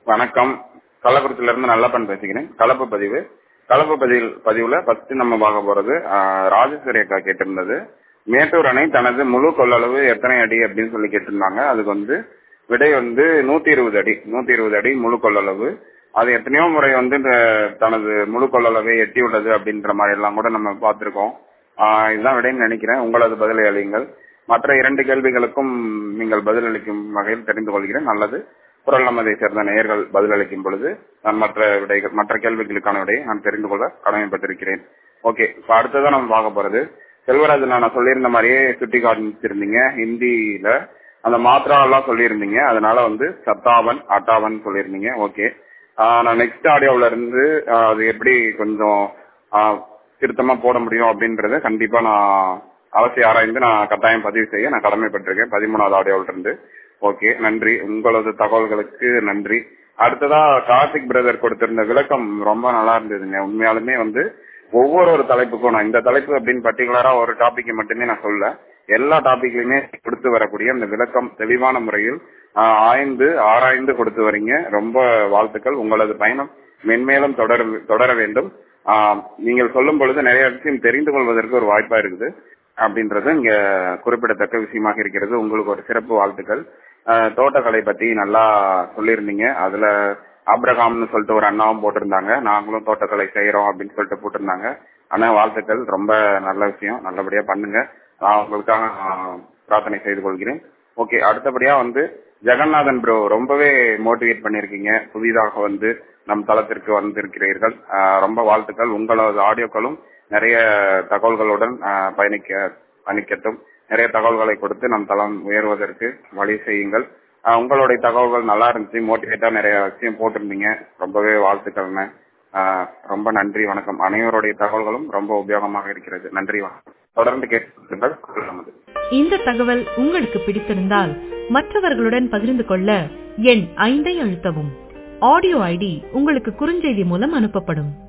வணக்கம் கள்ளக்குறிச்சியில இருந்து நல்லப்பன் பேசுகிறேன் கலப்பு பதிவு கலப்பு பதிவு பதிவுல ஃபர்ஸ்ட் நம்ம பார்க்க போறது ஆஹ், ராஜேஸ்வரி அக்கா கேட்டிருந்தது மேட்டூர் அணை தனது முழு கொள்ளளவு எத்தனை அடி அப்படின்னு சொல்லி கேட்டிருந்தாங்க அதுக்கு வந்து விடை வந்து நூத்தி இருபது அடி நூத்தி இருபது அடி முழு கொள்ளளவு அது எத்தனையோ முறை வந்து இந்த தனது முழு கொள்ளளவை எட்டி உள்ளது அப்படின்ற மாதிரி எல்லாம் கூட நம்ம பார்த்திருக்கோம் ஆஹ், இதுதான் விடைன்னு நினைக்கிறேன் உங்களது பதிலை அளியுங்கள் மற்ற இரண்டு கேள்விகளுக்கும் நீங்கள் பதிலளிக்கும் வகையில் தெரிந்து கொள்கிறேன் நல்லது குரல் நமதை சேர்ந்த நேயர்கள் பதிலளிக்கும் பொழுது நான் மற்ற விடைகள் மற்ற கேள்விகளுக்கான விடையை நான் தெரிந்து கொள்ள கடமைப்பட்டிருக்கிறேன் ஓகே இப்ப அடுத்ததான் நம்ம பார்க்க போறது செல்வராஜ் நான் சொல்லியிருந்த மாதிரியே சுட்டி காமிச்சிருந்தீங்க ஹிந்தியில அந்த மாத்திரா எல்லாம் சொல்லியிருந்தீங்க அதனால வந்து சத்தாவன் அட்டாவன் சொல்லியிருந்தீங்க ஓகே நான் நெக்ஸ்ட் ஆடியோல இருந்து ஆஹ், அது எப்படி கொஞ்சம் ஆஹ், திருத்தமா போட முடியும் அப்படின்றத கண்டிப்பா நான் அவசியம் ஆராய்ந்து நான் கட்டாயம் பதிவு செய்ய நான் கடமைப்பட்டிருக்கேன் பதிமூணாவது ஆடியோல இருந்து ஓகே நன்றி உங்களது தகவல்களுக்கு நன்றி அடுத்ததா கார்த்திக் பிரதர் கொடுத்திருந்த விளக்கம் ரொம்ப நல்லா இருந்ததுங்க உண்மையாலுமே வந்து ஒவ்வொரு ஒரு தலைப்புக்கும் நான் இந்த தலைப்பு அப்படின்னு பர்டிகுலரா ஒரு டாபிக் மட்டுமே நான் சொல்ல எல்லா டாபிக்லயுமே கொடுத்து வரக்கூடிய அந்த விளக்கம் தெளிவான முறையில் ஆஹ், ஆய்ந்து ஆராய்ந்து கொடுத்து வரீங்க ரொம்ப வாழ்த்துக்கள் உங்களது பயணம் மென்மேலும் தொடர தொடர வேண்டும் ஆஹ், நீங்கள் சொல்லும் பொழுது நிறைய விஷயம் தெரிந்து கொள்வதற்கு ஒரு வாய்ப்பா இருக்குது அப்படின்றது இங்க குறிப்பிடத்தக்க விஷயமாக இருக்கிறது உங்களுக்கு ஒரு சிறப்பு வாழ்த்துக்கள் ஆஹ், தோட்டக்கலை பத்தி நல்லா சொல்லியிருந்தீங்க அதுல ஆப்ரகாம்னு சொல்லிட்டு ஒரு அண்ணாவும் போட்டிருந்தாங்க நாங்களும் தோட்டக்கலை செய்யறோம் அப்படின்னு சொல்லிட்டு போட்டிருந்தாங்க அண்ணா வாழ்த்துக்கள் ரொம்ப நல்ல விஷயம் நல்லபடியா பண்ணுங்க நான் உங்களுக்காக ஆஹ், பிரார்த்தனை செய்து கொள்கிறேன் ஓகே அடுத்தபடியா வந்து ஜெகநாதன் ப்ரோ ரொம்பவே மோட்டிவேட் பண்ணிருக்கீங்க புதிதாக வந்து நம் தளத்திற்கு வந்திருக்கிறீர்கள் ஆஹ், ரொம்ப வாழ்த்துக்கள் உங்களது ஆடியோக்களும் நிறைய தகவல்களுடன் ஆஹ், பயணிக்க பயணிக்கட்டும் நிறைய தகவல்களை கொடுத்து நம் தளம் உயர்வதற்கு வழி செய்யுங்கள் ஆஹ், உங்களுடைய தகவல்கள் நல்லா இருந்துச்சு மோட்டிவேட்டா நிறைய விஷயம் போட்டிருந்தீங்க ரொம்பவே வாழ்த்துக்கள்ண்ணே ஆஹ், ரொம்ப நன்றி வணக்கம் அனைவருடைய தகவல்களும் ரொம்ப உபயோகமாக இருக்கிறது நன்றி வணக்கம் தொடர்ந்து கேட்டுங்கள் நமது இந்த தகவல் உங்களுக்கு பிடித்திருந்தால் மற்றவர்களுடன் பகிர்ந்து கொள்ள எண் ஐந்தை அழுத்தவும் ஆடியோ ஐடி உங்களுக்கு குறுஞ்செய்தி மூலம் அனுப்பப்படும்